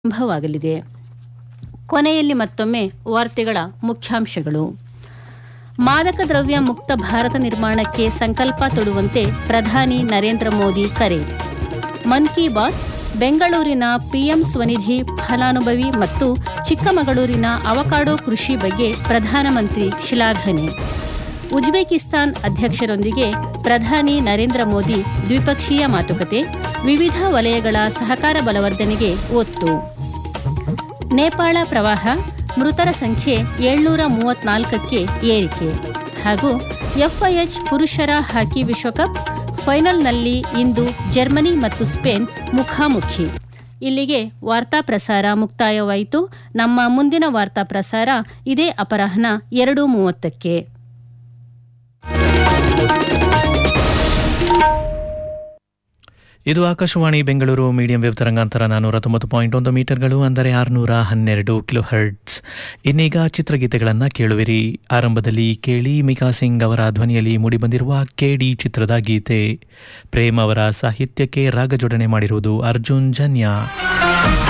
ಆರಂಭವಾಗಲಿದೆ ಕೊನೆಯಲ್ಲಿ ಮತ್ತೊಮ್ಮೆ ವಾರ್ತೆಗಳ ಮುಖ್ಯಾಂಶಗಳು ಮಾದಕ ದ್ರವ್ಯ ಮುಕ್ತ ಭಾರತ ನಿರ್ಮಾಣಕ್ಕೆ ಸಂಕಲ್ಪ ತೊಡುವಂತೆ ಪ್ರಧಾನಿ ನರೇಂದ್ರ ಮೋದಿ ಕರೆ ಮನ್ ಕಿ ಬಾತ್ ಬೆಂಗಳೂರಿನ ಪಿಎಂ ಸ್ವನಿಧಿ ಫಲಾನುಭವಿ ಮತ್ತು ಚಿಕ್ಕಮಗಳೂರಿನ ಅವಕಾಡೋ ಕೃಷಿ ಬಗ್ಗೆ ಪ್ರಧಾನಮಂತ್ರಿ ಶ್ಲಾಘನೆ ಉಜ್ಬೇಕಿಸ್ತಾನ್ ಅಧ್ಯಕ್ಷರೊಂದಿಗೆ ಪ್ರಧಾನಿ ನರೇಂದ್ರ ಮೋದಿ ದ್ವಿಪಕ್ಷೀಯ ಮಾತುಕತೆ ವಿವಿಧ ವಲಯಗಳ ಸಹಕಾರ ಬಲವರ್ಧನೆಗೆ ಒತ್ತು ನೇಪಾಳ ಪ್ರವಾಹ ಮೃತರ ಸಂಖ್ಯೆ ಏಳ್ನೂರ ಮೂವತ್ನಾಲ್ಕಕ್ಕೆ ಏರಿಕೆ ಹಾಗೂ ಎಫ್ಐಎಚ್ ಪುರುಷರ ಹಾಕಿ ವಿಶ್ವಕಪ್ ಫೈನಲ್ನಲ್ಲಿ ಇಂದು ಜರ್ಮನಿ ಮತ್ತು ಸ್ಪೇನ್ ಮುಖಾಮುಖಿ ಇಲ್ಲಿಗೆ ವಾರ್ತಾ ಪ್ರಸಾರ ಮುಕ್ತಾಯವಾಯಿತು ನಮ್ಮ ಮುಂದಿನ ವಾರ್ತಾ ಪ್ರಸಾರ ಇದೇ ಅಪರಾಹ್ನ ಎರಡು ಮೂವತ್ತಕ್ಕೆ ಇದು ಆಕಾಶವಾಣಿ ಬೆಂಗಳೂರು ಮೀಡಿಯಂ ವೇವ್ ತರಂಗಾಂತರ ನಾನ್ನೂರ ತೊಂಬತ್ತು ಪಾಯಿಂಟ್ ಒಂದು ಮೀಟರ್ಗಳು ಅಂದರೆ ಆರುನೂರ ಹನ್ನೆರಡು ಕಿಲೋ ಹರ್ಟ್ಸ್ ಇನ್ನೀಗ ಚಿತ್ರಗೀತೆಗಳನ್ನು ಕೇಳುವಿರಿ ಆರಂಭದಲ್ಲಿ ಕೇಳಿ ಮಿಕಾ ಸಿಂಗ್ ಅವರ ಧ್ವನಿಯಲ್ಲಿ ಮೂಡಿಬಂದಿರುವ ಕೆಡಿ ಚಿತ್ರದ ಗೀತೆ ಪ್ರೇಮ್ ಅವರ ಸಾಹಿತ್ಯಕ್ಕೆ ರಾಗ ಜೋಡಣೆ ಮಾಡಿರುವುದು ಅರ್ಜುನ್ ಜನ್ಯ